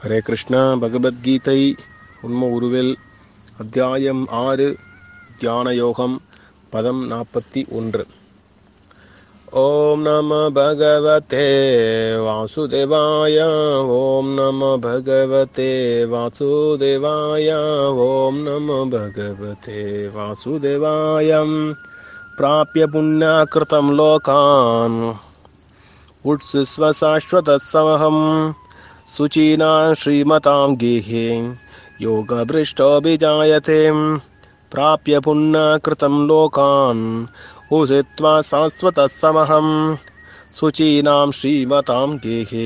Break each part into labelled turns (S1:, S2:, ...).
S1: ஹரே கிருஷ்ணா பகவத்கீதை உண்ம உருவில் அத்தியாயம் ஆறு தியான யோகம் பதம் நாற்பத்தி ஒன்று ஓம் நம பகவதே வாசுதேவாய ஓம் நம பகவதே வாசுதேவாய ஓம் நம பகவதே வாசுதேவாயம் प्राप्य पुण्याकृतं लोकान् उत्सुस्व शाश्वतसमहं शुचीना श्रीमतां गेहे योगभ्रष्टोऽभिजायते प्राप्य पुण्याकृतं लोकान् उषित्वा शाश्वतसमहं शुचीनां श्रीमतां गेहे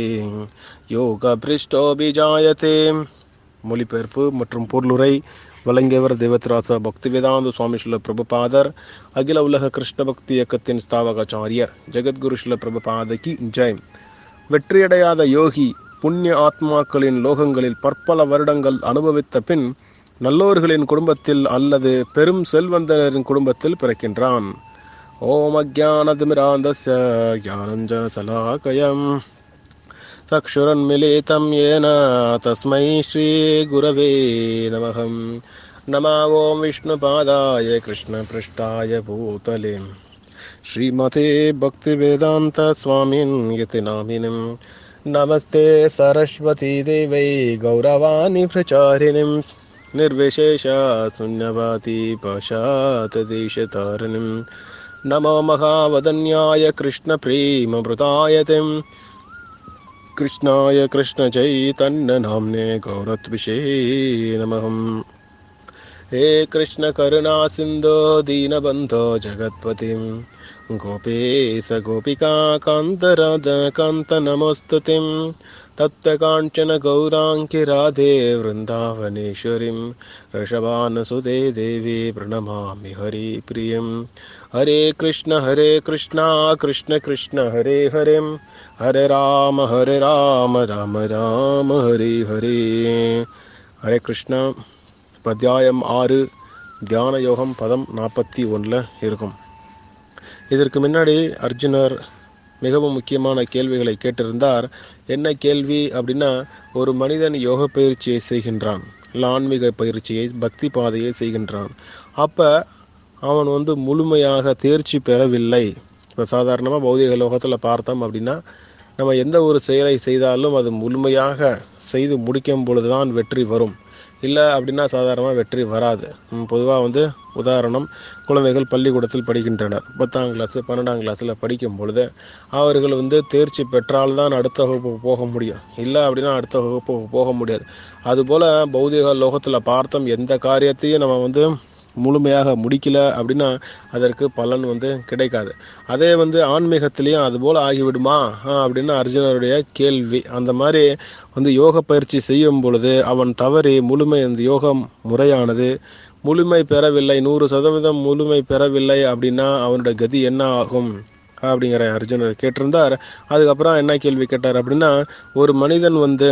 S1: யோகபிருஷ்டோபிஜாயத்தே மொழிபெயர்ப்பு மற்றும் பொருளுரை வழங்கியவர் தேவத்ராச பக்தி வேதாந்த சுவாமி ஸ்ரீல பிரபுபாதர் அகில உலக கிருஷ்ண பக்தி இயக்கத்தின் ஸ்தாபகாச்சாரியர் ஜெகத்குரு ஸ்ரீல பிரபுபாதகி ஜெய் வெற்றியடையாத யோகி புண்ணிய ஆத்மாக்களின் லோகங்களில் பற்பல வருடங்கள் அனுபவித்த பின் நல்லோர்களின் குடும்பத்தில் அல்லது பெரும் செல்வந்தரின் குடும்பத்தில் பிறக்கின்றான் ஓம் அஜானதிமிராந்தஸ்ய ஞானஞ்ச சலாகயம் चक्षुरन्मिलितं येन तस्मै श्रीगुरवे नमः नमा ॐ विष्णुपादाय कृष्णपृष्ठाय भूतले श्रीमते भक्तिवेदान्तस्वामिन् यति नामिनं नमस्ते सरस्वतीदेवै गौरवाणि प्रचारिणीं निर्विशेषशून्यवाति पशातदेशतारिणीं नमो महावदन्याय कृष्णप्रेमभृताय तिम् कृष्णाय कृष्णचैतन्यनाम्ने गौरत्विषे नमः हे कृष्णकरुणासिन्धो दीनबन्धो जगत्पतिं गोपेश गोपिका कान्तराधकान्तनमोऽस्तु तिं तप्तकाञ्चन गौराङ्कि राधे वृन्दावनेश्वरीं वृषभानुसुते देवी प्रणमामि हरिप्रियं हरे कृष्ण हरे कृष्णा कृष्ण कृष्ण हरे हरिं हरे राम हरे राम राम राम हरे हरे ஹரே கிருஷ்ணா இப்போ அத்தியாயம் ஆறு தியான யோகம் பதம் நாற்பத்தி ஒன்றில் இருக்கும் இதற்கு முன்னாடி அர்ஜுனர் மிகவும் முக்கியமான கேள்விகளை கேட்டிருந்தார் என்ன கேள்வி அப்படின்னா ஒரு மனிதன் யோக பயிற்சியை செய்கின்றான் இல்லை ஆன்மீக பயிற்சியை பக்தி பாதையை செய்கின்றான் அப்போ அவன் வந்து முழுமையாக தேர்ச்சி பெறவில்லை இப்போ சாதாரணமாக பௌதிக லோகத்தில் பார்த்தோம் அப்படின்னா நம்ம எந்த ஒரு செயலை செய்தாலும் அது முழுமையாக செய்து முடிக்கும் பொழுது தான் வெற்றி வரும் இல்லை அப்படின்னா சாதாரணமாக வெற்றி வராது பொதுவாக வந்து உதாரணம் குழந்தைகள் பள்ளிக்கூடத்தில் படிக்கின்றனர் பத்தாம் கிளாஸு பன்னெண்டாம் கிளாஸில் படிக்கும் பொழுது அவர்கள் வந்து தேர்ச்சி பெற்றால்தான் அடுத்த வகுப்புக்கு போக முடியும் இல்லை அப்படின்னா அடுத்த வகுப்புக்கு போக முடியாது அதுபோல் பௌதிக லோகத்தில் பார்த்தோம் எந்த காரியத்தையும் நம்ம வந்து முழுமையாக முடிக்கல அப்படின்னா அதற்கு பலன் வந்து கிடைக்காது அதே வந்து ஆன்மீகத்திலையும் அதுபோல் ஆகிவிடுமா அப்படின்னு அர்ஜுனருடைய கேள்வி அந்த மாதிரி வந்து யோக பயிற்சி செய்யும் பொழுது அவன் தவறி முழுமை அந்த யோகம் முறையானது முழுமை பெறவில்லை நூறு சதவீதம் முழுமை பெறவில்லை அப்படின்னா அவனுடைய கதி என்ன ஆகும் அப்படிங்கிற அர்ஜுனர் கேட்டிருந்தார் அதுக்கப்புறம் என்ன கேள்வி கேட்டார் அப்படின்னா ஒரு மனிதன் வந்து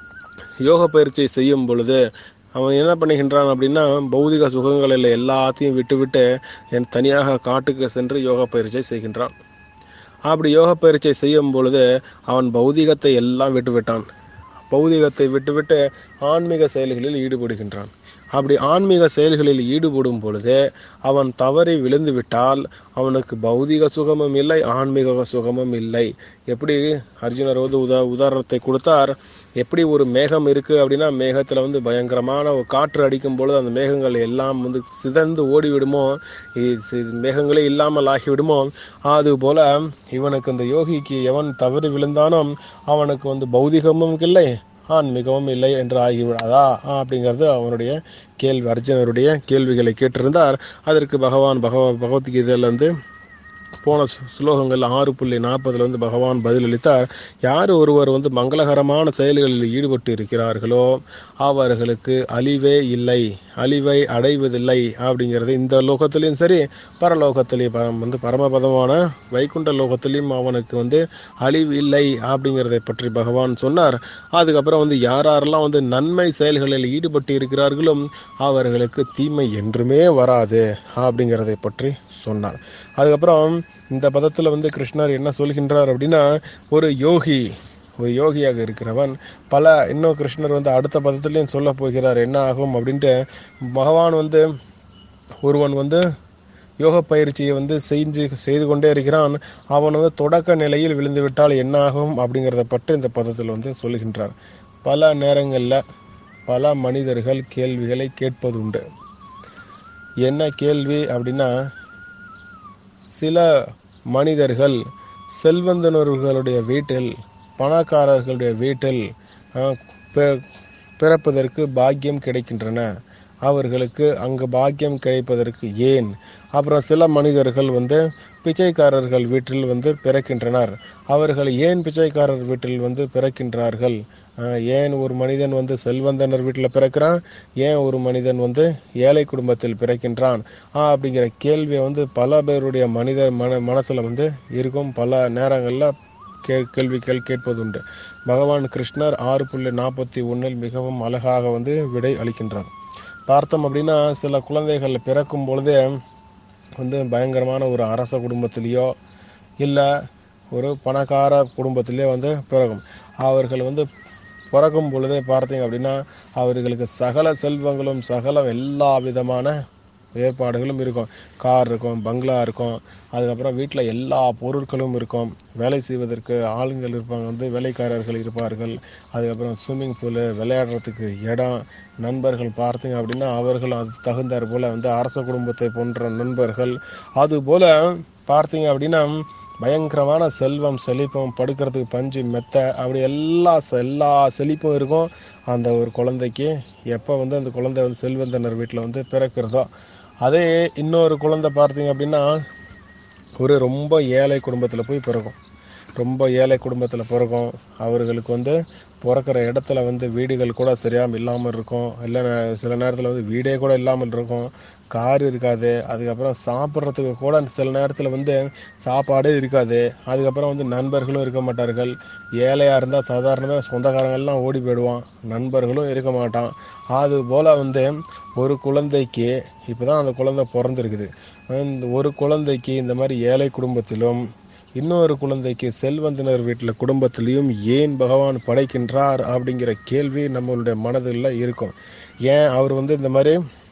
S1: யோக பயிற்சி செய்யும் பொழுது அவன் என்ன பண்ணுகின்றான் அப்படின்னா பௌதிக சுகங்களில் எல்லாத்தையும் விட்டுவிட்டு என் தனியாக காட்டுக்கு சென்று யோக பயிற்சியை செய்கின்றான் அப்படி யோக பயிற்சியை செய்யும் பொழுது அவன் பௌதிகத்தை எல்லாம் விட்டுவிட்டான் பௌதிகத்தை விட்டுவிட்டு ஆன்மீக செயல்களில் ஈடுபடுகின்றான் அப்படி ஆன்மீக செயல்களில் ஈடுபடும் பொழுது அவன் தவறி விழுந்து விட்டால் அவனுக்கு பௌதிக சுகமும் இல்லை ஆன்மீக சுகமும் இல்லை எப்படி அர்ஜுனர் வந்து உதா உதாரணத்தை கொடுத்தார் எப்படி ஒரு மேகம் இருக்குது அப்படின்னா மேகத்தில் வந்து பயங்கரமான ஒரு காற்று அடிக்கும் பொழுது அந்த மேகங்கள் எல்லாம் வந்து சிதந்து ஓடிவிடுமோ மேகங்களே இல்லாமல் ஆகிவிடுமோ அதுபோல இவனுக்கு இந்த யோகிக்கு எவன் தவறி விழுந்தானோ அவனுக்கு வந்து பௌதிகமும் இல்லை ஆன்மீகமும் இல்லை என்று ஆகிவிடாதா அப்படிங்கிறது அவனுடைய கேள்வி அர்ஜுனருடைய கேள்விகளை கேட்டிருந்தார் அதற்கு பகவான் பகவ பகவத்கீதையிலேருந்து போன ஸ்லோகங்கள் ஆறு புள்ளி நாற்பதுல வந்து பகவான் பதிலளித்தார் யார் ஒருவர் வந்து மங்களகரமான செயல்களில் ஈடுபட்டு இருக்கிறார்களோ அவர்களுக்கு அழிவே இல்லை அழிவை அடைவதில்லை அப்படிங்கிறது இந்த லோகத்திலையும் சரி பரலோகத்திலையும் வந்து பரமபதமான வைகுண்ட லோகத்திலையும் அவனுக்கு வந்து அழிவு இல்லை அப்படிங்கிறதை பற்றி பகவான் சொன்னார் அதுக்கப்புறம் வந்து யாரெல்லாம் வந்து நன்மை செயல்களில் ஈடுபட்டு இருக்கிறார்களோ அவர்களுக்கு தீமை என்றுமே வராது அப்படிங்கிறதை பற்றி சொன்னார் அதுக்கப்புறம் இந்த பதத்தில் வந்து கிருஷ்ணர் என்ன சொல்கின்றார் அப்படின்னா ஒரு யோகி ஒரு யோகியாக இருக்கிறவன் பல இன்னும் கிருஷ்ணர் வந்து அடுத்த பதத்துலேயும் சொல்ல போகிறார் என்ன ஆகும் அப்படின்ட்டு பகவான் வந்து ஒருவன் வந்து யோக பயிற்சியை வந்து செஞ்சு செய்து கொண்டே இருக்கிறான் அவன் வந்து தொடக்க நிலையில் விழுந்து விட்டால் என்ன ஆகும் அப்படிங்கிறத பற்றி இந்த பதத்தில் வந்து சொல்லுகின்றார் பல நேரங்களில் பல மனிதர்கள் கேள்விகளை கேட்பதுண்டு என்ன கேள்வி அப்படின்னா சில மனிதர்கள் செல்வந்தனர்களுடைய வீட்டில் பணக்காரர்களுடைய வீட்டில் அஹ், பி- பிறப்பதற்கு பாக்கியம் கிடைக்கின்றன அவர்களுக்கு அங்கு பாக்கியம் கிடைப்பதற்கு ஏன் அப்புறம் சில மனிதர்கள் வந்து பிச்சைக்காரர்கள் வீட்டில் வந்து பிறக்கின்றனர் அவர்கள் ஏன் பிச்சைக்காரர் வீட்டில் வந்து பிறக்கின்றார்கள் அஹ், ஏன் ஒரு மனிதன் வந்து செல்வந்தனர் வீட்டில் பிறக்கிறான் ஏன் ஒரு மனிதன் வந்து ஏழை குடும்பத்தில் பிறக்கின்றான் ஆஹ், அப்படிங்கிற கேள்வியை வந்து பல பேருடைய மனிதர் மன மனசில் வந்து இருக்கும் பல நேரங்களில் கே கேள்விகள் கேட்பதுண்டு பகவான் கிருஷ்ணர் ஆறு புள்ளி நாற்பத்தி ஒன்றில் மிகவும் அழகாக வந்து விடை அளிக்கின்றார் பார்த்தோம் அப்படின்னா சில குழந்தைகள் பிறக்கும் பொழுதே வந்து பயங்கரமான ஒரு அரச குடும்பத்திலேயோ இல்லை ஒரு பணக்கார குடும்பத்திலேயோ வந்து பிறக்கும் அவர்கள் வந்து பிறக்கும் பொழுதே பார்த்தீங்க அப்படின்னா அவர்களுக்கு சகல செல்வங்களும் சகல எல்லா விதமான ஏற்பாடுகளும் இருக்கும் கார் இருக்கும் பங்களா இருக்கும் அதுக்கப்புறம் வீட்டில் எல்லா பொருட்களும் இருக்கும் வேலை செய்வதற்கு ஆளுங்கள் இருப்பாங்க வந்து வேலைக்காரர்கள் இருப்பார்கள் அதுக்கப்புறம் ஸ்விம்மிங் பூலு விளையாடுறதுக்கு இடம் நண்பர்கள் பார்த்தீங்க அப்படின்னா அவர்கள் அது தகுந்தாற் போல் வந்து அரச குடும்பத்தை போன்ற நண்பர்கள் அதுபோல் பார்த்தீங்க அப்படின்னா பயங்கரமான செல்வம் செழிப்பும் படுக்கிறதுக்கு பஞ்சு மெத்த அப்படி எல்லா செ- எல்லா செழிப்பும் இருக்கும் அந்த ஒரு குழந்தைக்கு எப்போ வந்து அந்த குழந்தை வந்து செல்வந்தனர் வீட்டில் வந்து பிறக்கிறதோ அதே இன்னொரு குழந்தை பார்த்தீங்க அப்படின்னா ஒரு ரொம்ப ஏழை குடும்பத்தில் போய் பிறக்கும் ரொம்ப ஏழை குடும்பத்தில் பிறக்கும் அவர்களுக்கு வந்து பிறக்கிற இடத்துல வந்து வீடுகள் கூட சரியாக இல்லாமல் இருக்கும் இல்லை சில நேரத்தில் வந்து வீடே கூட இல்லாமல் இருக்கும் கார் இருக்காது அதுக்கப்புறம் சாப்பிட்றதுக்கு கூட சில நேரத்தில் வந்து சாப்பாடே இருக்காது அதுக்கப்புறம் வந்து நண்பர்களும் இருக்க மாட்டார்கள் ஏழையாக இருந்தால் சாதாரணமாக சொந்தக்காரங்கள்லாம் ஓடி போயிடுவான் நண்பர்களும் இருக்க மாட்டான் அது போல் வந்து ஒரு குழந்தைக்கு இப்போ தான் அந்த குழந்தை பிறந்திருக்குது இந்த ஒரு குழந்தைக்கு இந்த மாதிரி ஏழை குடும்பத்திலும் இன்னொரு குழந்தைக்கு செல்வந்தனர் வீட்டில் குடும்பத்திலையும் ஏன் பகவான் படைக்கின்றார் அப்படிங்கிற கேள்வி நம்மளுடைய மனதில் இருக்கும் ஏன் அவர் வந்து இந்த மாதிரி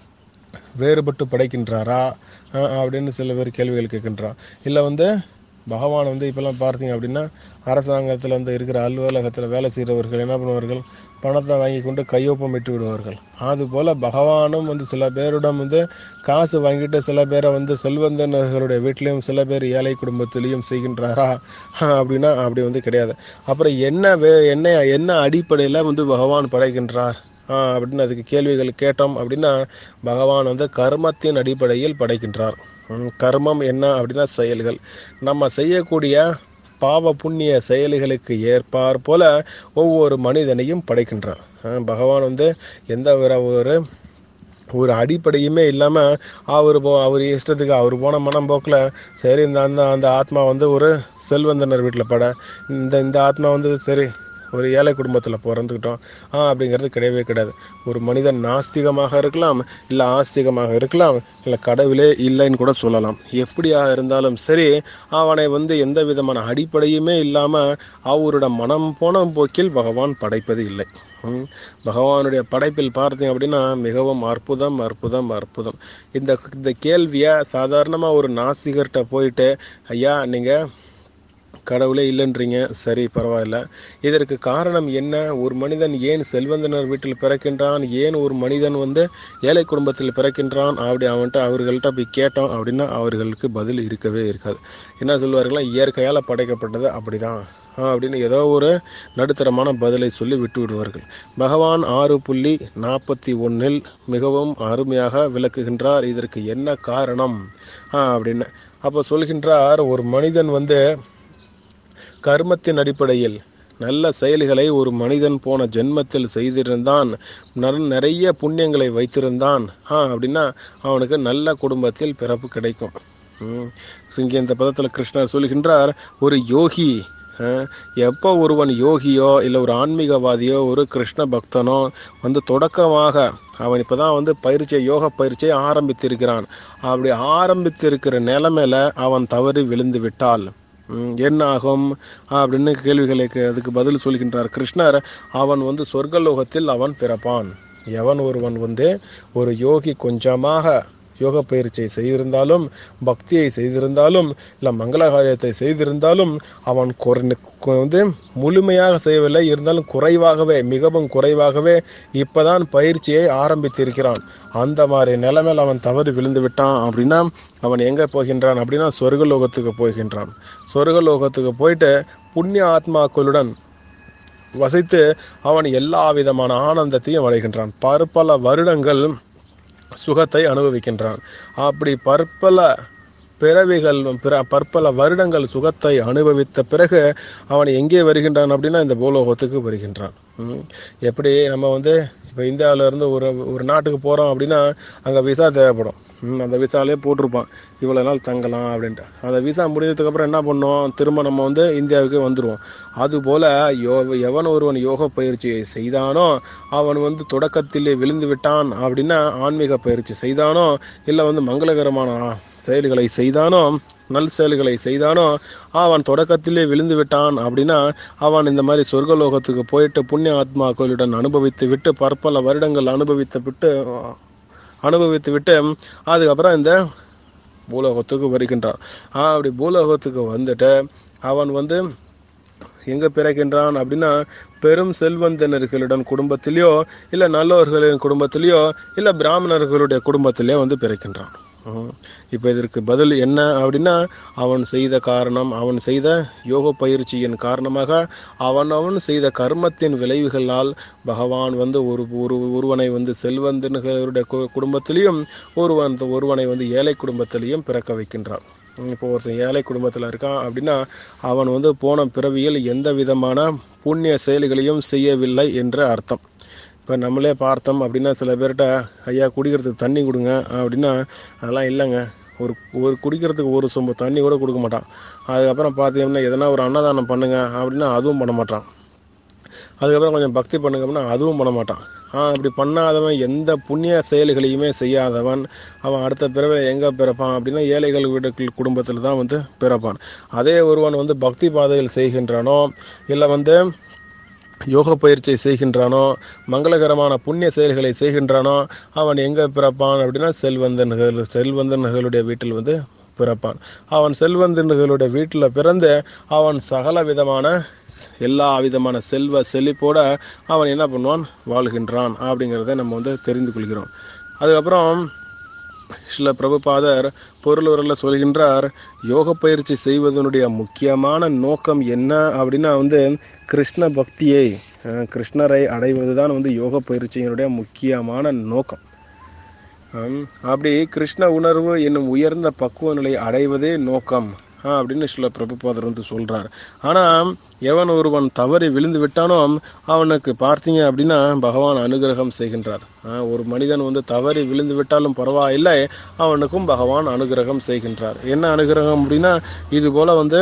S1: வேறுபட்டு படைக்கின்றாரா அஹ் அப்படின்னு சில பேர் கேள்விகள் கேட்கின்றான் இல்லை வந்து பகவான் வந்து இப்போல்லாம் பார்த்தீங்க அப்படின்னா அரசாங்கத்தில் வந்து இருக்கிற அலுவலகத்தில் வேலை செய்கிறவர்கள் என்ன பண்ணுவார்கள் பணத்தை வாங்கி கொண்டு கையொப்பம் இட்டு விடுவார்கள் அதுபோல் பகவானும் வந்து சில பேரிடம் வந்து காசு வாங்கிட்டு சில பேரை வந்து செல்வந்தனர்களுடைய வீட்லேயும் சில பேர் ஏழை குடும்பத்திலையும் செய்கின்றாரா அஹ் அப்படின்னா அப்படி வந்து கிடையாது அப்புறம் என்ன வே என்ன என்ன அடிப்படையில் வந்து பகவான் படைக்கின்றார் ஆ, அப்படின்னு அதுக்கு கேள்விகள் கேட்டோம் அப்படின்னா பகவான் வந்து கர்மத்தின் அடிப்படையில் படைக்கின்றார் ம், கர்மம் என்ன அப்படின்னா செயல்கள் நம்ம செய்யக்கூடிய பாவ புண்ணிய செயல்களுக்கு ஏற்பார் போல ஒவ்வொரு மனிதனையும் படைக்கின்றார் ஆ, பகவான் வந்து எந்த ஒரு ஒரு ஒரு அடிப்படையுமே இல்லாமல் அவர் போ அவர் இஷ்டத்துக்கு அவர் போன மனம் போக்கில் சரி இந்த அந்த அந்த ஆத்மா வந்து ஒரு செல்வந்தனர் வீட்டில் பட இந்த இந்த ஆத்மா வந்து சரி ஒரு ஏழை குடும்பத்தில் பிறந்துக்கிட்டோம் ஆ அப்படிங்கிறது கிடையவே கிடையாது ஒரு மனிதன் நாஸ்திகமாக இருக்கலாம் இல்லை ஆஸ்திகமாக இருக்கலாம் இல்லை கடவுளே இல்லைன்னு கூட சொல்லலாம் எப்படியா இருந்தாலும் சரி அவனை வந்து எந்த விதமான அடிப்படையுமே இல்லாமல் அவரோட மனம் போன போக்கில் பகவான் படைப்பது இல்லை ம். பகவானுடைய படைப்பில் பார்த்தீங்க அப்படின்னா மிகவும் அற்புதம் அற்புதம் அற்புதம் இந்த இந்த கேள்வியை சாதாரணமாக ஒரு நாஸ்திகர்கிட்ட போயிட்டு ஐயா நீங்கள் கடவுளே இல்லைன்றீங்க சரி பரவாயில்ல இதற்கு காரணம் என்ன ஒரு மனிதன் ஏன் செல்வந்தனர் வீட்டில் பிறக்கின்றான் ஏன் ஒரு மனிதன் வந்து ஏழை குடும்பத்தில் பிறக்கின்றான் அப்படி அவன்கிட்ட அவர்கள்ட்ட போய் கேட்டோம் அப்படின்னா அவர்களுக்கு பதில் இருக்கவே இருக்காது என்ன சொல்லுவார்களா இயற்கையால் படைக்கப்பட்டது அப்படிதான் ஆ, அப்படின்னு ஏதோ ஒரு நடுத்தரமான பதிலை சொல்லி விட்டு விடுவார்கள் பகவான் ஆறு புள்ளி நாற்பத்தி ஒன்றில் மிகவும் அருமையாக விளக்குகின்றார் இதற்கு என்ன காரணம் ஆ, அப்படின்னு அப்போ சொல்கின்றார் ஒரு மனிதன் வந்து கர்மத்தின் அடிப்படையில் நல்ல செயல்களை ஒரு மனிதன் போன ஜென்மத்தில் செய்திருந்தான் நற- நிறைய புண்ணியங்களை வைத்திருந்தான் ஆ அப்படின்னா அவனுக்கு நல்ல குடும்பத்தில் பிறப்பு கிடைக்கும் ம். இங்கே இந்த பதத்தில் கிருஷ்ணர் சொல்கின்றார் ஒரு யோகி ஆ, எப்போ ஒருவன் யோகியோ இல்லை ஒரு ஆன்மீகவாதியோ ஒரு கிருஷ்ண பக்தனோ வந்து தொடக்கமாக அவன் இப்போ தான் வந்து பயிற்சியை யோக பயிற்சியை ஆரம்பித்திருக்கிறான் அப்படி ஆரம்பித்திருக்கிற நிலைமையில அவன் தவறி விழுந்து விட்டால் ம், என்ன ஆகும் அப்படின்னு கேள்விகளுக்கு அதுக்கு பதில் சொல்கின்றார் கிருஷ்ணர் அவன் வந்து சொர்க்கலோகத்தில் அவன் பிறப்பான் எவன் ஒருவன் வந்து ஒரு யோகி கொஞ்சமாக யோக பயிற்சியை செய்திருந்தாலும் பக்தியை செய்திருந்தாலும் இல்லை மங்கள காரியத்தை செய்திருந்தாலும் அவன் குறை கு- வந்து முழுமையாக செய்யவில்லை இருந்தாலும் குறைவாகவே மிகவும் குறைவாகவே இப்பதான் பயிற்சியை ஆரம்பித்திருக்கிறான் அந்த மாதிரி நிலைமையில் அவன் தவறு விழுந்து விட்டான் அப்படின்னா அவன் எங்கே போகின்றான் அப்படின்னா சொர்க்கலோகத்துக்கு போகின்றான் சொர்க்கலோகத்துக்கு போயிட்டு புண்ணிய ஆத்மாக்களுடன் வசித்து அவன் எல்லா விதமான ஆனந்தத்தையும் அடைகின்றான் பற்பல வருடங்கள் சுகத்தை அனுபவிக்கின்றான் அப்படி பற்பல பிறவிகள் பிற பற்பல வருடங்கள் சுகத்தை அனுபவித்த பிறகு அவன் எங்கே வருகின்றான் அப்படின்னா இந்த பூலோகத்துக்கு வருகின்றான் ம். எப்படி நம்ம வந்து இப்போ இந்தியாவில இருந்து ஒரு ஒரு நாட்டுக்கு போகிறோம் அப்படின்னா அங்கே விசா தேவைப்படும் ம், அந்த விசாலே போட்டிருப்பான் இவ்வளோ நாள் தங்கலாம் அப்படின்ட்டு அந்த விசா முடிஞ்சதுக்கப்புறம் என்ன பண்ணுவோம் திரும்ப நம்ம வந்து இந்தியாவுக்கு வந்துடுவோம் அதுபோல் யோ எவன் ஒருவன் யோக பயிற்சியை செய்தானோ அவன் வந்து தொடக்கத்திலே விழுந்து விட்டான் அப்படின்னா ஆன்மீக பயிற்சி செய்தானோ இல்லை வந்து மங்களகரமான செயல்களை செய்தானோ நல் செயல்களை செய்தானோ அவன் தொடக்கத்திலே விழுந்து விட்டான் அப்படின்னா அவன் இந்த மாதிரி சொர்க்கலோகத்துக்கு போயிட்டு புண்ணிய ஆத்மாக்களுடன் அனுபவித்து விட்டு பற்பல வருடங்கள் அனுபவித்து விட்டு அனுபவித்து விட்டு அதுக்கப்புறம் இந்த பூலோகத்துக்கு வருகின்றான் ஆ, அப்படி பூலோகத்துக்கு வந்துட்டு அவன் வந்து எங்க பிறக்கின்றான் அப்படின்னா பெரும் செல்வந்தனர்களுடன் குடும்பத்திலேயோ இல்லை நல்லவர்களின் குடும்பத்திலேயோ இல்லை பிராமணர்களுடைய குடும்பத்திலேயோ வந்து பிறக்கின்றான் ம். இப்போ இதற்கு பதில் என்ன அப்படின்னா அவன் செய்த காரணம் அவன் செய்த யோக பயிற்சியின் காரணமாக அவன் அவன் செய்த கர்மத்தின் விளைவுகளால் பகவான் வந்து ஒரு ஒரு ஒருவனை வந்து செல்வந்தர்களுடைய கு- குடும்பத்திலையும் ஒருவன் ஒருவனை வந்து ஏழை குடும்பத்திலையும் பிறக்க வைக்கின்றார் இப்போ ஒருத்தன் ஏழை குடும்பத்தில் இருக்கான் அப்படின்னா அவன் வந்து போன பிறவியில் எந்த விதமான புண்ணிய செயல்களையும் செய்யவில்லை என்று அர்த்தம் இப்போ நம்மளே பார்த்தோம் அப்படின்னா சில பேர்கிட்ட ஐயா குடிக்கிறதுக்கு தண்ணி கொடுங்க அப்படின்னா அதெல்லாம் இல்லைங்க ஒரு ஒரு குடிக்கிறதுக்கு ஒரு சொம்பு தண்ணி கூட கொடுக்க மாட்டான் அதுக்கப்புறம் பார்த்தீங்கன்னா எதனா ஒரு அன்னதானம் பண்ணுங்க அப்படின்னா அதுவும் பண்ண மாட்டான் அதுக்கப்புறம் கொஞ்சம் பக்தி பண்ணுங்க அப்படின்னா அதுவும் பண்ண மாட்டான் ஆ அப்படி பண்ணாதவன் எந்த புண்ணிய செயல்களையுமே செய்யாதவன் அவன் அடுத்த பிறவில எங்கே பிறப்பான் அப்படின்னா ஏழைகள் வீடு குடும்பத்தில் தான் வந்து பிறப்பான் அதே ஒருவன் வந்து பக்தி பாதையில் செய்கின்றானோ இல்லை வந்து யோக பயிற்சி செய்கின்றானோ மங்களகரமான புண்ணிய செயல்களை செய்கின்றானோ அவன் எங்கே பிறப்பான் அப்படின்னா செல்வந்தன்கள் செல்வந்தன்களுடைய வீட்டில் வந்து பிறப்பான் அவன் செல்வந்தன்களுடைய வீட்டில் பிறந்து அவன் சகல விதமான எல்லா விதமான செல்வ செழிப்போட அவன் என்ன பண்ணுவான் வாழ்கின்றான் அப்படிங்கிறத நம்ம வந்து தெரிந்து கொள்கிறோம் அதுக்கப்புறம் சில பிரபுபாதர் பொருளுரில் சொல்கின்றார் யோக பயிற்சி செய்வதனுடைய முக்கியமான நோக்கம் என்ன அப்படின்னா வந்து கிருஷ்ண பக்தியை அஹ், கிருஷ்ணரை அடைவதுதான் வந்து யோக பயிற்சியினுடைய முக்கியமான நோக்கம் ஹம், அப்படி கிருஷ்ண உணர்வு என்னும் உயர்ந்த பக்குவ நிலை அடைவதே நோக்கம் ஆ, அப்படின்னு சில பிரபுபாதர் வந்து சொல்றார் ஆனா எவன் ஒருவன் தவறி விழுந்து விட்டானோ அவனுக்கு பார்த்தீங்க அப்படின்னா பகவான் அனுகிரகம் செய்கின்றார் ஆ, ஒரு மனிதன் வந்து தவறி விழுந்து விட்டாலும் பரவாயில்லை அவனுக்கும் பகவான் அனுகிரகம் செய்கின்றார் என்ன அனுகிரகம் அப்படின்னா இது போல வந்து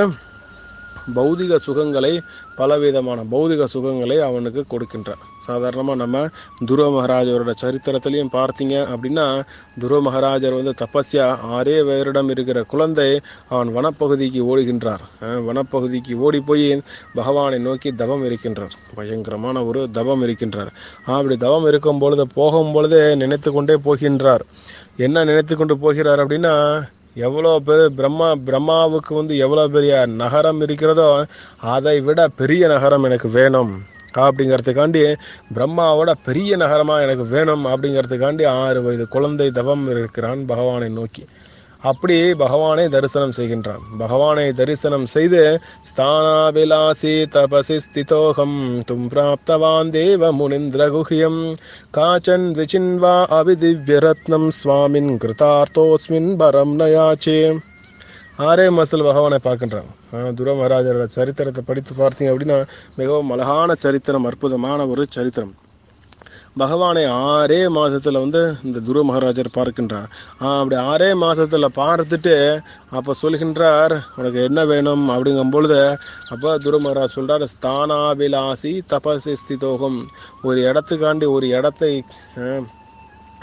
S1: பௌதிக சுகங்களை பலவிதமான பௌதிக சுகங்களை அவனுக்கு கொடுக்கின்றான் சாதாரணமாக நம்ம துருவ மகாராஜரோட சரித்திரத்திலையும் பார்த்தீங்க அப்படின்னா துருவ மகாராஜர் வந்து தபஸ்யா ஆறே வருடம் இருக்கிற குழந்தை அவன் வனப்பகுதிக்கு ஓடுகின்றார் அஹ் வனப்பகுதிக்கு ஓடி போய் பகவானை நோக்கி தவம் இருக்கின்றார் பயங்கரமான ஒரு தவம் இருக்கின்றார் அப்படி தவம் இருக்கும் பொழுது போகும் பொழுதே நினைத்து கொண்டே போகின்றார் என்ன நினைத்து கொண்டு போகிறார் அப்படின்னா எவ்வளோ பெரு பிரம்மா பிரம்மாவுக்கு வந்து எவ்வளோ பெரிய நகரம் இருக்கிறதோ அதை விட பெரிய நகரம் எனக்கு வேணும் அப்படிங்கிறதுக்காண்டி பிரம்மாவோட பெரிய நகரமாக எனக்கு வேணும் அப்படிங்கிறதுக்காண்டி ஆறு வயது குழந்தை தவம் இருக்கிறான் பகவானை நோக்கி அப்படி பகவானை தரிசனம் செய்கின்றான் பகவானை தரிசனம் செய்து ஸ்தானாபிலாசி தபசி ஸ்திதோகம் தும் பிராப்தவான் தேவ முனிந்திர குஹ்யம் காச்சன் விசின்வா அபிதிவ்யரத்னம் சுவாமின் கிருதார்த்தோஸ்மின் பரம் நயாச்சே ஆரே மாசத்தில் பகவானை பார்க்கின்றான் துர மகாராஜரோட சரித்திரத்தை படித்து பார்த்தீங்க அப்படின்னா மிகவும் அழகான சரித்திரம் அற்புதமான ஒரு சரித்திரம் பகவானை ஆறே மாசத்துல வந்து இந்த துருவ மகாராஜர் பார்க்கின்றார் ஆஹ் அப்படி ஆறே மாசத்துல பார்த்துட்டு அப்ப சொல்கின்றார் உனக்கு என்ன வேணும் அப்படிங்கும் பொழுது அப்ப துருவ மகாராஜ் சொல்றார் ஸ்தானாபிலாசி தபசி ஸ்திதோகம் ஒரு இடத்துக்காண்டி ஒரு இடத்தை ஆஹ்,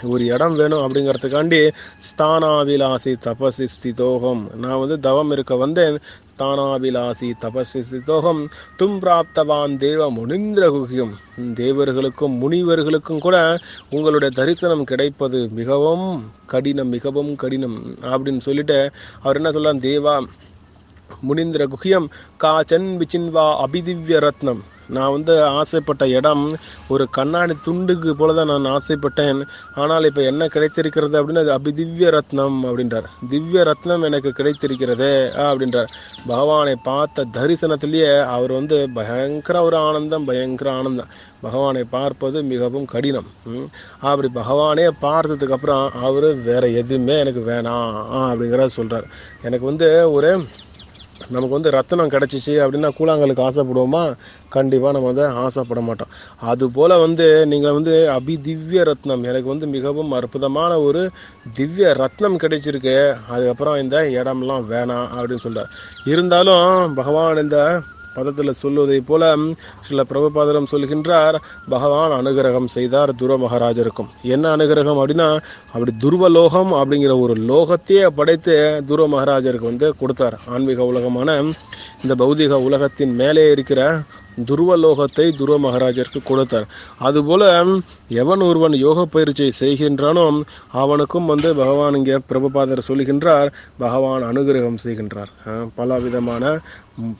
S1: ஒரு இடம் வேணும் அப்படிங்கிறதுக்காண்டி ஸ்தானாபிலாசி தபசி ஸ்திதோகம் நான் வந்து தவம் இருக்க வந்தேன் ஸ்தானாபிலாசி தபசி ஸ்திதோகம் தும் பிராப்தவான் தேவ முனிந்திர குகியம் தேவர்களுக்கும் முனிவர்களுக்கும் கூட உங்களுடைய தரிசனம் கிடைப்பது மிகவும் கடினம் மிகவும் கடினம் அப்படின்னு சொல்லிட்டு அவர் என்ன சொல்றார் தேவா முனிந்திர குஹியம் காச்சன் விச்சின்வா அபிதிவ்ய ரத்னம் நான் வந்து ஆசைப்பட்ட இடம் ஒரு கண்ணாடி துண்டுக்கு போல தான் நான் ஆசைப்பட்டேன் ஆனால் இப்போ என்ன கிடைத்திருக்கிறது அப்படின்னு அது அபிதிவ்ய ரத்னம் அப்படின்றார் திவ்ய ரத்னம் எனக்கு கிடைத்திருக்கிறதே அப்படின்றார் பகவானை பார்த்த தரிசனத்திலேயே அவர் வந்து பயங்கர ஒரு ஆனந்தம் பயங்கர ஆனந்தம் பகவானை பார்ப்பது மிகவும் கடினம் ம். அப்படி பகவானே பார்த்ததுக்கு அப்புறம் அவர் வேற எதுவுமே எனக்கு வேணாம் அப்படிங்கிறத சொல்றார் எனக்கு வந்து ஒரு நமக்கு வந்து ரத்தனம் கிடச்சிச்சு அப்படின்னா கூழாங்கலுக்கு ஆசைப்படுவோமா கண்டிப்பாக நம்ம வந்து ஆசைப்பட மாட்டோம் அதுபோல் வந்து நீங்கள் வந்து அபி திவ்ய ரத்னம் எனக்கு வந்து மிகவும் அற்புதமான ஒரு திவ்ய ரத்னம் கிடைச்சிருக்கு அதுக்கப்புறம் இந்த இடம்லாம் வேணாம் அப்படின்னு சொல்றார் இருந்தாலும் பகவான் இந்த பதத்தில் சொல்வதை போல சில பிரபுபாதரம் சொல்கின்றார் பகவான் அனுகிரகம் செய்தார் துருவ மகாராஜருக்கும் என்ன அனுகிரகம் அப்படின்னா அப்படி துருவலோகம் அப்படிங்கிற ஒரு லோகத்தையே படைத்து துருவ மகாராஜருக்கு வந்து கொடுத்தார் ஆன்மீக உலகமான இந்த பௌதிக உலகத்தின் மேலே இருக்கிற துருவலோகத்தை துருவ மகாராஜருக்கு கொடுத்தார் அதுபோல எவன் ஒருவன் யோக பயிற்சியை செய்கின்றானோ அவனுக்கும் வந்து பகவான் இங்கே பிரபுபாதர் சொல்கின்றார் பகவான் அனுகிரகம் செய்கின்றார் அஹ் பல விதமான ம்,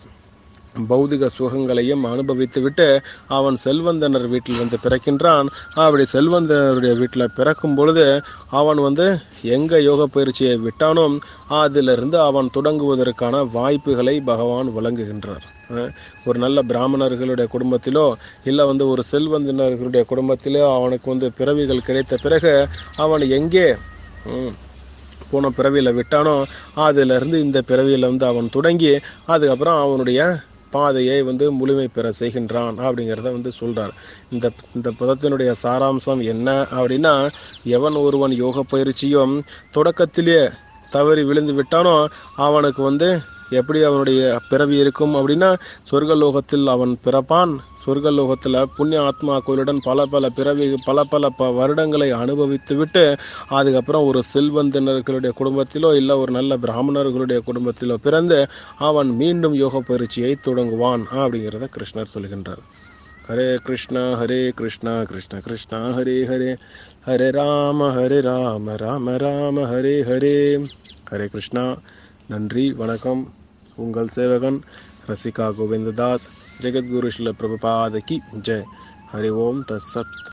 S1: பௌதிக சுகங்களையும் அனுபவித்துவிட்டு அவன் செல்வந்தனர் வீட்டில் வந்து பிறக்கின்றான் அப்படி செல்வந்தனருடைய வீட்டில் பிறக்கும் பொழுது அவன் வந்து எங்க யோக பயிற்சியை விட்டானோ அதிலிருந்து அவன் தொடங்குவதற்கான வாய்ப்புகளை பகவான் வழங்குகின்றார் அஹ் ஒரு நல்ல பிராமணர்களுடைய குடும்பத்திலோ இல்லை வந்து ஒரு செல்வந்தனர்களுடைய குடும்பத்திலோ அவனுக்கு வந்து பிறவிகள் கிடைத்த பிறகு அவன் எங்கே ம், போன பிறவியில் விட்டானோ அதிலிருந்து இந்த பிறவியில் வந்து அவன் தொடங்கி அதுக்கப்புறம் அவனுடைய பாதையை வந்து முழுமை பெற செய்கின்றான் அப்படிங்கிறத வந்து சொல்றார் இந்த இந்த பதத்தினுடைய சாராம்சம் என்ன அப்படின்னா எவன் ஒருவன் யோக பயிற்சியும் தொடக்கத்திலே தவறி விழுந்து விட்டானோ அவனுக்கு வந்து எப்படி அவனுடைய பிறவி இருக்கும் அப்படின்னா சொர்க்கலோகத்தில் அவன் பிறப்பான் சொர்க்கலோகத்தில் புண்ணிய ஆத்மாக்களுடன் பல பல பிறவி பல பல ப வருடங்களை அனுபவித்து விட்டு அதுக்கப்புறம் ஒரு செல்வந்தனர்களுடைய குடும்பத்திலோ இல்லை ஒரு நல்ல பிராமணர்களுடைய குடும்பத்திலோ பிறந்து அவன் மீண்டும் யோக பயிற்சியை தொடங்குவான் அப்படிங்கிறத கிருஷ்ணர் சொல்கின்றார் ஹரே கிருஷ்ணா ஹரே கிருஷ்ணா கிருஷ்ண கிருஷ்ணா ஹரே ஹரே ஹரே ராம ஹரே ராம ராம ராம ஹரே ஹரே ஹரே கிருஷ்ணா நன்றி வணக்கம் உங்கள் சேவகன் ரசிகா கோவிந்ததாஸ் ஜெகத்குரு ஸ்ரீல பிரபுபாத கி ஜெய் ஹரி ஓம் தத் சத்